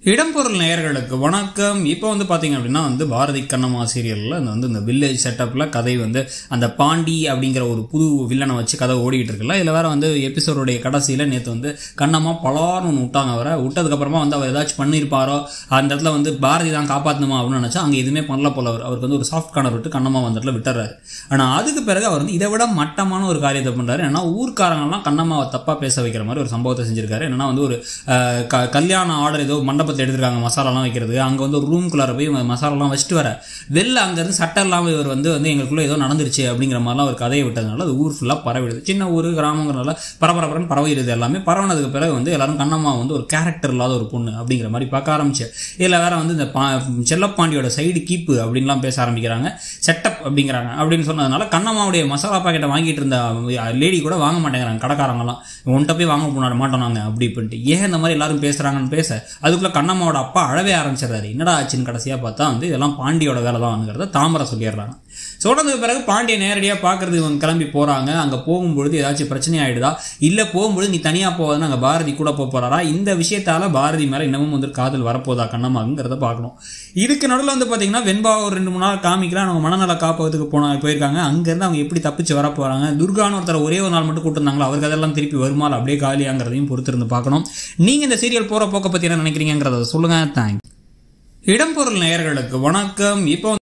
இடம்பொருள் நேயர்களுக்கு வணக்கம் இப்போ வந்து பார்த்தீங்க அப்படின்னா வந்து பாரதி கண்ணம்மா சீரியலில் இந்த வந்து இந்த வில்லேஜ் செட்டப்பில் கதை வந்து அந்த பாண்டி அப்படிங்கிற ஒரு புது வில்லனை வச்சு கதை ஓடிக்கிட்டு இருக்குல்ல இதில் வேற வந்து எபிசோடுடைய கடைசியில் நேற்று வந்து கண்ணம்மா பலார்னு ஒன்று விட்டாங்க அவரை விட்டதுக்கப்புறமா வந்து அவர் ஏதாச்சும் பண்ணியிருப்பாரோ அந்த இடத்துல வந்து பாரதி தான் காப்பாற்றணுமா அப்படின்னு நினச்சா அங்கே எதுவுமே பண்ணல போல அவர் அவருக்கு வந்து ஒரு சாஃப்ட் கார்னர் விட்டு கண்ணம்மா அந்த இடத்துல விட்டுறாரு ஆனால் அதுக்கு பிறகு அவர் வந்து இதை விட மட்டமான ஒரு காரியத்தை பண்ணுறாரு ஏன்னா ஊர்க்காரங்கெல்லாம் கண்ணம்மாவை தப்பாக பேச வைக்கிற மாதிரி ஒரு சம்பவத்தை செஞ்சிருக்காரு என்னன்னா வந்து ஒரு அஹ், க- கல்யாண ஆர்டர் ஏதோ மண்டபத்தில் எடுத்திருக்காங்க மசாலாலாம் வைக்கிறது அங்கே வந்து ஒரு ரூம்குள்ளார போய் ம- மசாலாலாம் வச்சுட்டு வர வெளில அங்கேருந்து சட்டம் இல்லாமல் இவர் வந்து வந்து எங்களுக்குள்ள ஏதோ நடந்துருச்சு அப்படிங்கிற மாதிரிலாம் ஒரு கதையை விட்டதுனால அது ஊர் ஃபுல்லாக பரவிடுது சின்ன ஊர் கிராமங்கிறனால பரபரப்புன்னு பரவிடுது எல்லாமே பரவனதுக்கு பிறகு வந்து எல்லாரும் கண்ணம்மா வந்து ஒரு கேரக்டர் இல்லாத ஒரு பொண்ணு அப்படிங்கிற மாதிரி பார்க்க ஆரம்பிச்சு இதில் வேற வந்து இந்த பா செல்லப்பாண்டியோட சைடு கீப்பு அப்படின்லாம் பேச ஆரம்பிக்கிறாங்க செட்டப் அப்படிங்கிறாங்க அப்படின்னு சொன்னதுனால கண்ணம்மாவுடைய மசாலா பாக்கெட்டை வாங்கிட்டு இருந்த லேடி கூட வாங்க மாட்டேங்கிறாங்க கடைக்காரங்கலாம் உன்கிட்ட போய் வாங்க போனாட மாட்டோம் நாங்கள் அப்படி இப்படின்ட்டு ஏன் இந்த மாதிரி எல்லாரும் பேசுகிறாங்கன்னு பேச அதுக்குள்ளே கண்ணம்மாவோட அப்பா அழவே ஆரம்பிச்சிடுறாரு என்னடா ஆச்சுன்னு கடைசியாக பார்த்தா வந்து இதெல்லாம் பாண்டியோட வேலை தான்ங்கிறத தாமரை சொல்லிடுறாங்க சொன்னதுக்கு பிறகு பாண்டியை நேரடியாக பார்க்கறது இவங்க கிளம்பி போகிறாங்க அங்கே போகும்பொழுது ஏதாச்சும் பிரச்சனை ஆயிடுதா இல்லை போகும்பொழுது நீ தனியாக போகாதுன்னு அங்கே பாரதி கூட போக போகிறாரா இந்த விஷயத்தால பாரதி மேலே இன்னமும் வந்து காதல் வரப்போதா கண்ணம்மாங்கிறத பார்க்கணும் இதுக்கு நடுவில் வந்து பார்த்தீங்கன்னா வெண்பா ஒரு ரெண்டு மூணு நாள் காமிக்கலாம் அவங்க மனநல காப்பகத்துக்கு போன போயிருக்காங்க அங்கேருந்து அவங்க எப்படி தப்பிச்சு வர போகிறாங்க துர்கான்னு ஒருத்தர் ஒரே ஒரு நாள் மட்டும் கூட்டிருந்தாங்களா அவருக்கு அதெல்லாம் திருப்பி வருமாள் அப்படியே காலியாங்கிறதையும் பொறுத்திருந்து பார்க்கணும் நீங்கள் இந்த சீரியல் போகிற போக்க பற்றி என்ன நினைக்கிறீங்கிறத சொல்லுங்கள் தேங்க்ஸ் இடம்பொருள் நேயர்களுக்கு வணக்கம் இப்போ